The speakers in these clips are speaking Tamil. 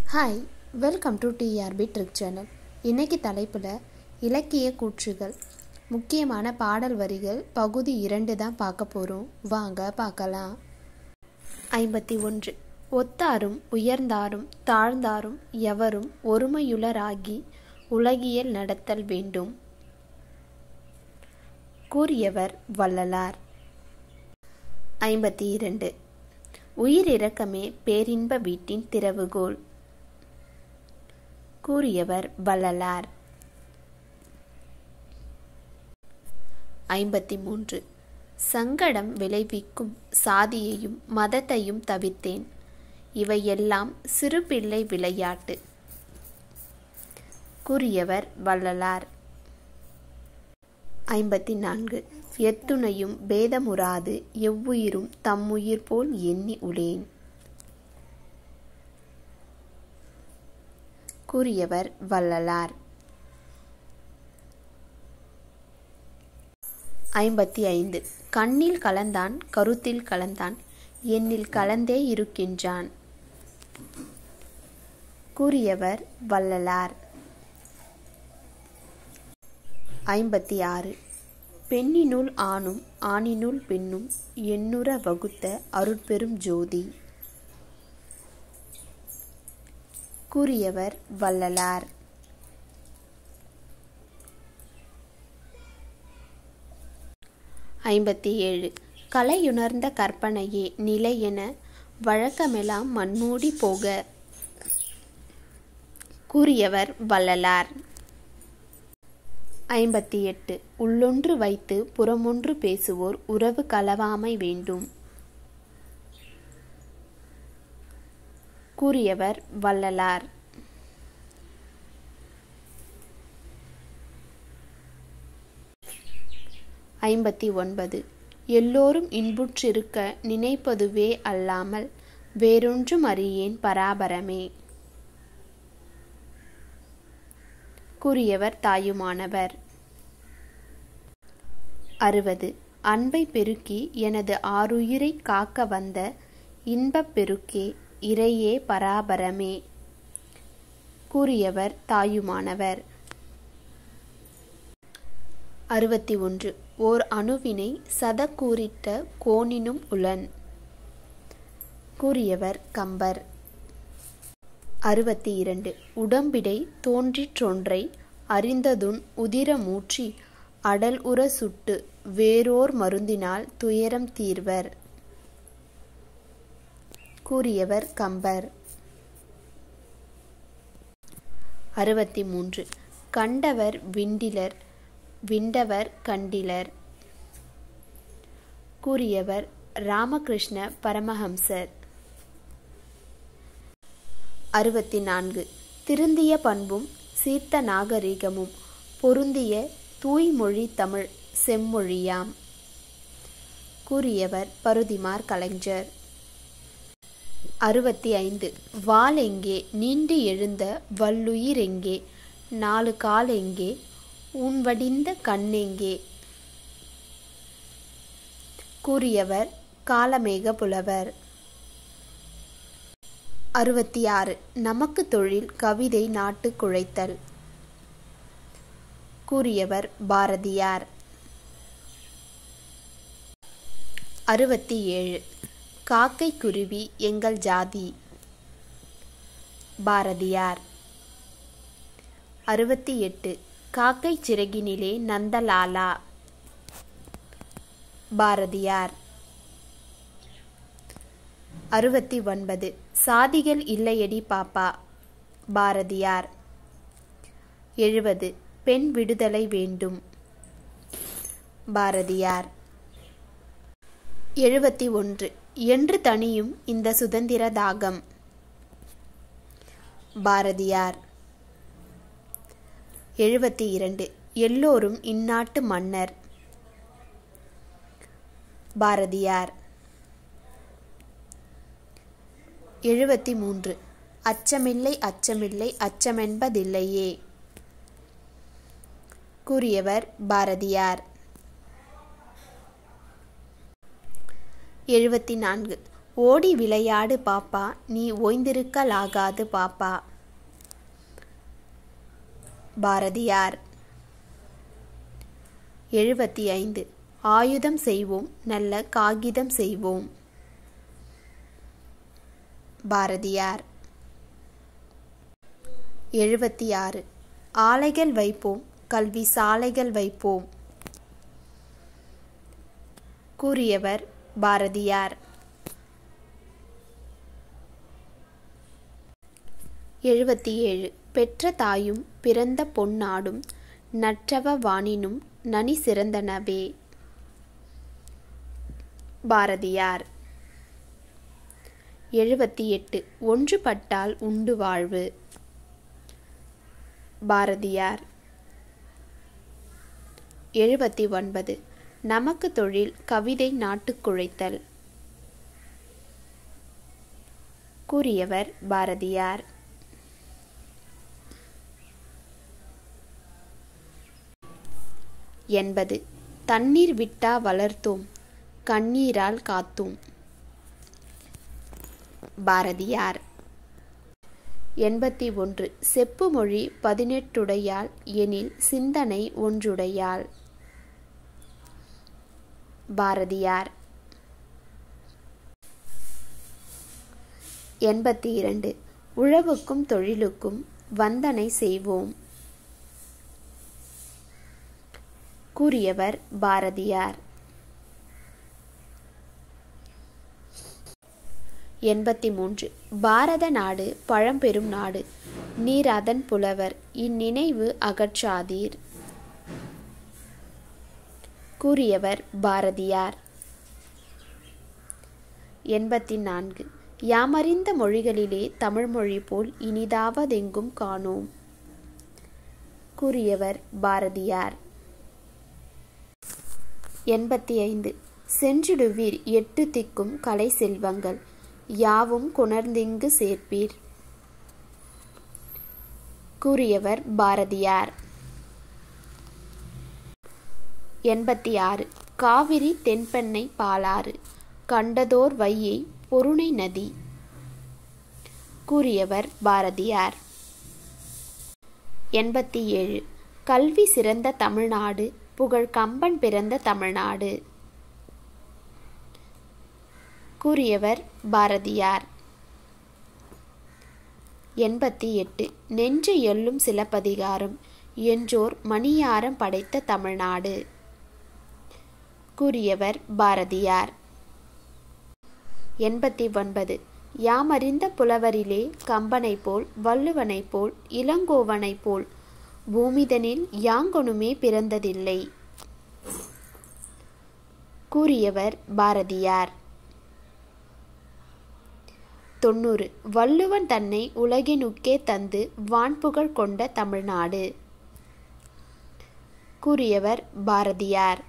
hi welcome to TRP trick channel இன்னைக்கு தலைப்பில் இலக்கிய கூற்றுகள் முக்கியமான பாடல் வரிகள் பகுதி இரண்டு தான் பார்க்க போகிறோம் வாங்க பார்க்கலாம் ஐம்பத்தி ஒன்று ஒத்தாரும் உயர்ந்தாரும் தாழ்ந்தாரும் எவரும் ஒருமையுளராகி உலகியல் நடத்தல் வேண்டும் கூறியவர் வள்ளலார் ஐம்பத்தி இரண்டு உயிரிரக்கமே பேரின்ப வீட்டின் திறவுகோல் கூறியவர் வள்ளலார் ஐம்பத்தி மூன்று சங்கடம் விளைவிக்கும் சாதியையும் மதத்தையும் தவிர்த்தேன் இவையெல்லாம் சிறுபிள்ளை விளையாட்டு கூறியவர் வள்ளலார் ஐம்பத்தி நான்கு எத்துணையும் பேதமுறாது எவ்வுயிரும் தம்முயிர் போல் எண்ணி உளேன் கூறியவர் வள்ளலார் ஐம்பத்தி ஐந்து கண்ணில் கலந்தான் கருத்தில் கலந்தான் எண்ணில் கலந்தே இருக்கின்றான் கூறியவர் வள்ளலார் ஐம்பத்தி ஆறு பெண்ணினுள் ஆணும் ஆணினுள் பெண்ணும் எண்ணுற வகுத்த அருட்பெரும் ஜோதி கூறியவர் வள்ளலார் ஐம்பத்தி ஏழு கலையுணர்ந்த கற்பனையே நிலை என வழக்கமெல்லாம் மண்மூடி போக கூறியவர் வள்ளலார் ஐம்பத்தி எட்டு உள்ளொன்று வைத்து புறமொன்று பேசுவோர் உறவு களவாமை வேண்டும் கூறியவர் வள்ளலார் ஐம்பத்தி ஒன்பது எல்லோரும் இன்புற்றிருக்க நினைப்பதுவே அல்லாமல் வேறொன்றும் அறியேன் பராபரமே கூறியவர் தாயுமானவர் அறுபது அன்பை பெருக்கி எனது ஆறுயிரை காக்க வந்த இன்பப் பெருக்கே இறையே பராபரமே கூறியவர் தாயுமானவர் அறுபத்தி ஒன்று ஓர் அணுவினை சதக்கூறிட்ட கோணினும் உளன் கூறியவர் கம்பர் அறுபத்தி இரண்டு உடம்பிடை தோன்றிற்றொன்றை அறிந்ததுன் உதிரமூற்றி அடல் உற சுட்டு வேறோர் மருந்தினால் துயரம் தீர்வர் கூறியவர் கம்பர் அறுபத்தி மூன்று கண்டவர் விண்டிலர் விண்டவர் கண்டிலர் கூறியவர் ராமகிருஷ்ண பரமஹம்சர் அறுபத்தி நான்கு திருந்திய பண்பும் சீர்த்த நாகரிகமும் பொருந்திய தூய்மொழி தமிழ் செம்மொழியாம் கூறியவர் பருதிமார் கலைஞர் அறுபத்தி ஐந்து வால் எங்கே நீண்டு எழுந்த வல்லுயிரெங்கே நாலு கால் எங்கே ஊன்வடிந்த கண்ணெங்கே கூறியவர் காலமேக புலவர் அறுபத்தி ஆறு நமக்கு தொழில் கவிதை நாட்டு குழைத்தல் கூறியவர் பாரதியார் அறுபத்தி ஏழு காக்கை குருவி எங்கள் ஜாதி பாரதியார் அறுபத்தி எட்டு காக்கை சிறகினிலே நந்தலாலா பாரதியார் அறுபத்தி ஒன்பது சாதிகள் இல்லையடி பாப்பா பாரதியார் எழுபது பெண் விடுதலை வேண்டும் பாரதியார் எழுபத்தி ஒன்று என்று தனியும் இந்த சுதந்திர தாகம் பாரதியார் எழுபத்தி இரண்டு எல்லோரும் இந்நாட்டு மன்னர் பாரதியார் எழுபத்தி மூன்று அச்சமில்லை அச்சமில்லை அச்சமென்பதில்லையே கூறியவர் பாரதியார் எழுபத்தி நான்கு ஓடி விளையாடு பாப்பா நீ ஓய்ந்திருக்கலாகாது பாப்பா பாரதியார் எழுபத்தி ஐந்து ஆயுதம் செய்வோம் நல்ல காகிதம் செய்வோம் பாரதியார் எழுபத்தி ஆறு ஆலைகள் வைப்போம் கல்வி சாலைகள் வைப்போம் கூறியவர் பாரதியார் எழுபத்தி ஏழு பெற்ற தாயும் பிறந்த பொன்னாடும் நற்றவ வாணினும் நனி சிறந்தனவே பாரதியார் எழுபத்தி எட்டு ஒன்றுபட்டால் உண்டு வாழ்வு பாரதியார் எழுபத்தி ஒன்பது நமக்கு தொழில் கவிதை நாட்டுக் குழைத்தல் கூறியவர் பாரதியார் எண்பது தண்ணீர் விட்டா வளர்த்தோம் கண்ணீரால் காத்தோம் பாரதியார் எண்பத்தி ஒன்று செப்பு மொழி பதினெட்டுடையாள் எனில் சிந்தனை ஒன்றுடையாள் பாரதியார் எண்பத்தி இரண்டு உழவுக்கும் தொழிலுக்கும் வந்தனை செய்வோம் கூறியவர் பாரதியார் எண்பத்தி மூன்று பாரத நாடு பழம்பெரும் நாடு நீர் அதன் புலவர் இந்நினைவு அகற்றாதீர் கூறியவர் பாரதியார் எண்பத்தி நான்கு யாமறிந்த மொழிகளிலே தமிழ்மொழி போல் இனிதாவதெங்கும் காணோம் கூறியவர் பாரதியார் எண்பத்தி ஐந்து சென்றிடுவீர் எட்டு திக்கும் கலை செல்வங்கள் யாவும் கொணர்ந்திங்கு சேர்ப்பீர் கூறியவர் பாரதியார் எண்பத்தி ஆறு காவிரி தென்பெண்ணை பாலாறு கண்டதோர் வையை பொருணை நதி கூறியவர் பாரதியார் எண்பத்தி ஏழு கல்வி சிறந்த தமிழ்நாடு புகழ் கம்பன் பிறந்த தமிழ்நாடு கூறியவர் பாரதியார் எண்பத்தி எட்டு நெஞ்சு எள்ளும் சிலப்பதிகாரம் என்றோர் மணியாரம் படைத்த தமிழ்நாடு கூறியவர் பாரதியார் எண்பத்தி ஒன்பது யாமறிந்த புலவரிலே கம்பனைப் போல் வள்ளுவனைப் போல் இளங்கோவனைப் போல் பூமிதனில் யாங்கொனுமே பிறந்ததில்லை கூறியவர் பாரதியார் தொண்ணூறு வள்ளுவன் தன்னை உலகினுக்கே தந்து வான்புகழ் கொண்ட தமிழ்நாடு கூறியவர் பாரதியார்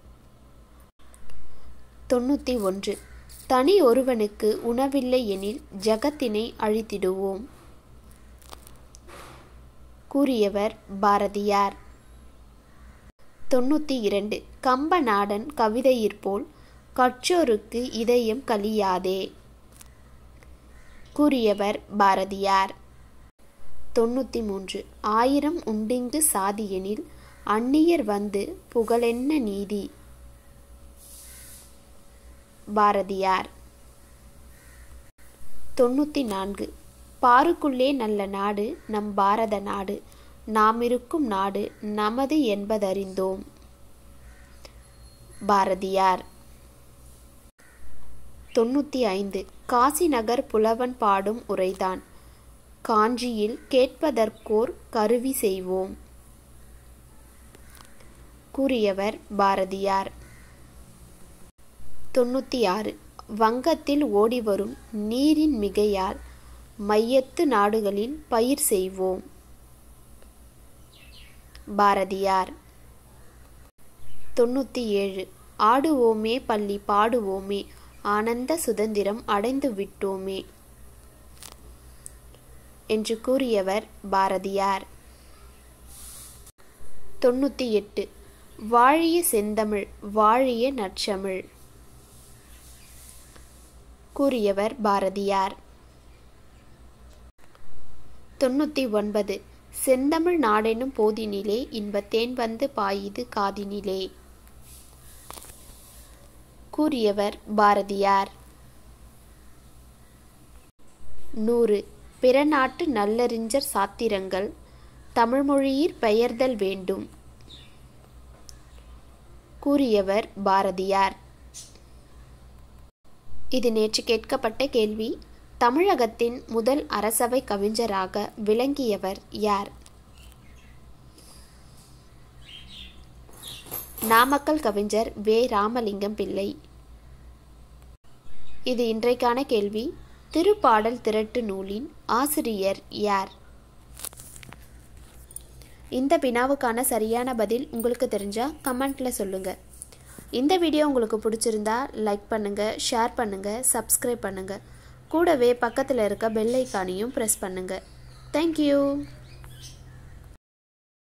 தொண்ணூற்றி ஒன்று தனி ஒருவனுக்கு உணவில்லை எனில் ஜகத்தினை அழித்திடுவோம் கூறியவர் பாரதியார் தொண்ணூற்றி இரண்டு கம்பநாடன் கவிதையிற்போல் கற்றோருக்கு இதயம் கலியாதே கூறியவர் பாரதியார் தொண்ணூற்றி மூன்று ஆயிரம் உண்டிங்கு சாதியெனில் அந்நியர் வந்து புகழென்ன நீதி பாரதியார் தொண்ணூற்றி நான்கு பாருக்குள்ளே நல்ல நாடு நம் பாரத நாடு நாம் இருக்கும் நாடு நமது என்பதறிந்தோம் பாரதியார் தொண்ணூற்றி ஐந்து காசி நகர் புலவன் பாடும் உரைதான் காஞ்சியில் கேட்பதற்கோர் கருவி செய்வோம் கூறியவர் பாரதியார் தொண்ணூற்றி ஆறு வங்கத்தில் ஓடிவரும் நீரின் மிகையால் மையத்து நாடுகளில் பயிர் செய்வோம் பாரதியார் தொண்ணூற்றி ஏழு ஆடுவோமே பள்ளி பாடுவோமே ஆனந்த சுதந்திரம் அடைந்து விட்டோமே என்று கூறியவர் பாரதியார் தொண்ணூற்றி எட்டு வாழிய செந்தமிழ் வாழிய நற்சமிழ் கூறியவர் பாரதியார் தொண்ணூற்றி ஒன்பது செந்தமிழ் நாடெனும் போதினிலே இன்பத்தேன் வந்து பாயுது காதினிலே கூறியவர் பாரதியார் நூறு பிற நாட்டு நல்லறிஞர் சாத்திரங்கள் தமிழ்மொழியிற் பெயர்தல் வேண்டும் கூறியவர் பாரதியார் இது நேற்று கேட்கப்பட்ட கேள்வி தமிழகத்தின் முதல் அரசவை கவிஞராக விளங்கியவர் யார் நாமக்கல் கவிஞர் வே ராமலிங்கம் பிள்ளை இது இன்றைக்கான கேள்வி திருப்பாடல் திரட்டு நூலின் ஆசிரியர் யார் இந்த வினாவுக்கான சரியான பதில் உங்களுக்கு தெரிஞ்சா கமெண்ட்ல சொல்லுங்க இந்த வீடியோ உங்களுக்கு பிடிச்சிருந்தா லைக் பண்ணுங்க ஷேர் பண்ணுங்க சப்ஸ்கிரைப் பண்ணுங்க கூடவே பக்கத்தில் இருக்க பெல் ஐக்கானையும் ப்ரெஸ் பண்ணுங்க தேங்க்யூ